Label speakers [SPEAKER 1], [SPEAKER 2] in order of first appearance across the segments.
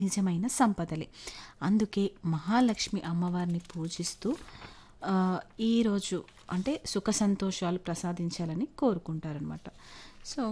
[SPEAKER 1] నిజమైన సంపదలే అందుకే మహాలక్ష్మి అమ్మవారిని పూజిస్తూ ఆ, ఈరోజు అంటే సుఖ సంతోషాలు ప్రసాదించాలని కోరుకుంటారనమాట సో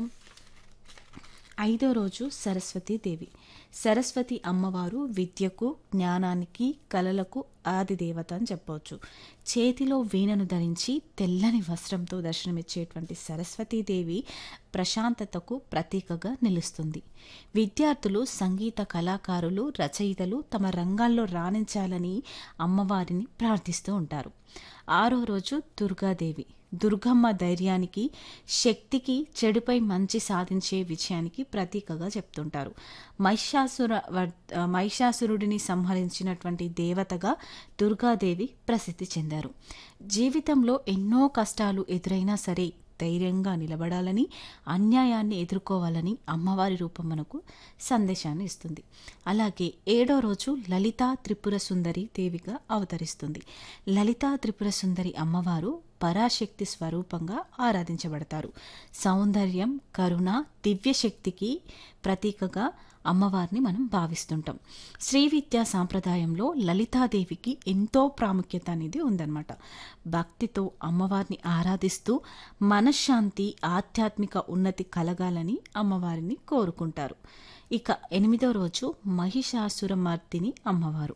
[SPEAKER 1] ఐదో రోజు సరస్వతీదేవి సరస్వతి అమ్మవారు విద్యకు జ్ఞానానికి కళలకు ఆది దేవత అని చెప్పవచ్చు చేతిలో వీణను ధరించి తెల్లని వస్త్రంతో దర్శనమిచ్చేటువంటి సరస్వతీదేవి ప్రశాంతతకు ప్రతీకగా నిలుస్తుంది విద్యార్థులు సంగీత కళాకారులు రచయితలు తమ రంగాల్లో రాణించాలని అమ్మవారిని ప్రార్థిస్తూ ఉంటారు ఆరో రోజు దుర్గాదేవి దుర్గమ్మ ధైర్యానికి శక్తికి చెడుపై మంచి సాధించే విజయానికి ప్రతీకగా చెప్తుంటారు మహిషాసుర వర్- ఆ, మహిషాసురుడిని సంహరించినటువంటి దేవతగా దుర్గాదేవి ప్రసిద్ధి చెందారు జీవితంలో ఎన్నో కష్టాలు ఎదురైనా సరే ధైర్యంగా నిలబడాలని అన్యాయాన్ని ఎదుర్కోవాలని అమ్మవారి రూపం మనకు సందేశాన్ని ఇస్తుంది అలాగే ఏడో రోజు లలితా త్రిపుర సుందరి దేవిగా అవతరిస్తుంది లలితా త్రిపుర సుందరి అమ్మవారు పరాశక్తి స్వరూపంగా ఆరాధించబడతారు సౌందర్యం కరుణ దివ్యశక్తికి ప్రతీకగా అమ్మవారిని మనం భావిస్తుంటాం శ్రీ విద్యా సాంప్రదాయంలో లలితాదేవికి ఎంతో ప్రాముఖ్యత అనేది ఉందన్నమాట భక్తితో అమ్మవారిని ఆరాధిస్తూ మనశ్శాంతి ఆధ్యాత్మిక ఉన్నతి కలగాలని అమ్మవారిని కోరుకుంటారు ఇక ఎనిమిదో రోజు మహిషాసురమర్దిని అమ్మవారు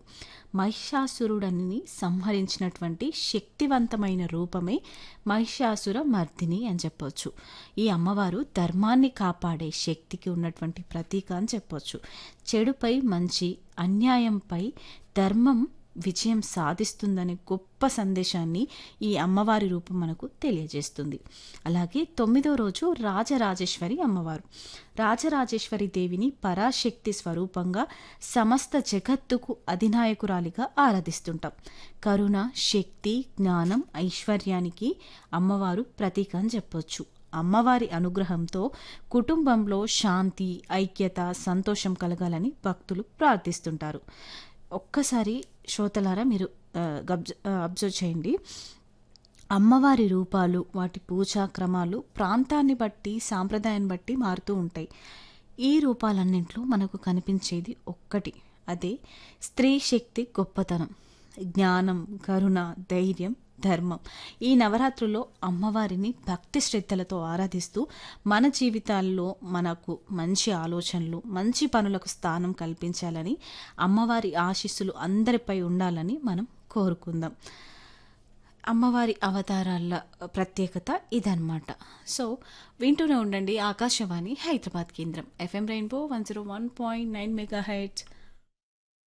[SPEAKER 1] మహిషాసురుడని సంహరించినటువంటి శక్తివంతమైన రూపమే మహిషాసుర మర్దిని అని చెప్పొచ్చు ఈ అమ్మవారు ధర్మాన్ని కాపాడే శక్తికి ఉన్నటువంటి ప్రతీక అని చెప్పొచ్చు చెడుపై మంచి అన్యాయంపై ధర్మం విజయం సాధిస్తుందనే గొప్ప సందేశాన్ని ఈ అమ్మవారి రూపం మనకు తెలియజేస్తుంది అలాగే తొమ్మిదో రోజు రాజరాజేశ్వరి అమ్మవారు రాజరాజేశ్వరి దేవిని పరాశక్తి స్వరూపంగా సమస్త జగత్తుకు అధినాయకురాలిగా ఆరాధిస్తుంటాం కరుణ శక్తి జ్ఞానం ఐశ్వర్యానికి అమ్మవారు ప్రతీక అని చెప్పొచ్చు అమ్మవారి అనుగ్రహంతో కుటుంబంలో శాంతి ఐక్యత సంతోషం కలగాలని భక్తులు ప్రార్థిస్తుంటారు ఒక్కసారి శ్రోతలారా మీరు ఆ, గబ్జ- ఆ, అబ్జర్వ్ చేయండి అమ్మవారి రూపాలు వాటి పూజా క్రమాలు ప్రాంతాన్ని బట్టి సాంప్రదాయాన్ని బట్టి మారుతూ ఉంటాయి ఈ రూపాలన్నింటిలో మనకు కనిపించేది ఒక్కటి అదే స్త్రీ శక్తి గొప్పతనం జ్ఞానం కరుణ ధైర్యం ధర్మం ఈ నవరాత్రుల్లో అమ్మవారిని భక్తి శ్రద్ధలతో ఆరాధిస్తూ మన జీవితాల్లో మనకు మంచి ఆలోచనలు మంచి పనులకు స్థానం కల్పించాలని అమ్మవారి ఆశీస్సులు అందరిపై ఉండాలని మనం కోరుకుందాం అమ్మవారి అవతారాల ప్రత్యేకత ఇదన్నమాట సో వింటూనే ఉండండి ఆకాశవాణి హైదరాబాద్ కేంద్రం FM rainbow one zero one point nine mega heights